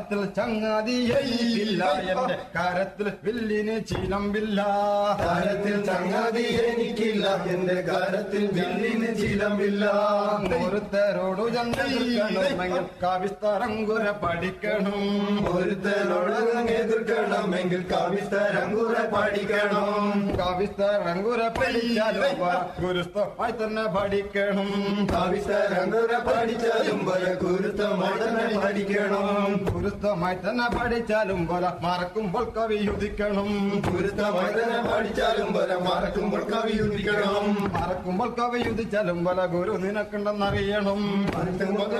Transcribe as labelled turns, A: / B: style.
A: ത്തിൽ ചങ്ങാതിയില്ല എന്റെ കാരത്തിൽ വില്ലിന് ചീലമ്പില്ല
B: കാലത്തിൽ ചങ്ങാതി എനിക്കില്ല എന്റെ കാലത്തിൽ വില്ലിന് ചിലമ്പില്ല
A: ഒരുത്തരോടു ചന്ദ്രമെങ്കിൽ കാവിസ്തരങ്കുര പഠിക്കണം
B: ഒരുത്തനോടകം എതിർക്കണമെങ്കിൽ കവിതരങ്കുറ പഠിക്കണം
A: കാവിസ്തരങ്കുര പഠിച്ചാലും ഗുരുസ്ഥമായി തന്നെ പഠിക്കണം
B: കവിതരങ്കുറ പഠിച്ചാലും പോലെ ഗുരുത്തമായി തന്നെ പഠിക്കണം
A: ഗുരുസ്ഥമായി തന്നെ പഠിച്ചാലും പോലെ മറക്കുമ്പോൾ കവി യുദിക്കണം
B: ഗുരുത്തമായി തന്നെ പഠിച്ചാലും പോലെ മറക്കുമ്പോൾ കവി ഉദിക്കണം
A: മറക്കുമ്പോൾ കവി യുദിച്ചാലും പോലെ ഗുരു നിനക്കുണ്ടെന്നറിയണം
B: മറക്കുമ്പോൾ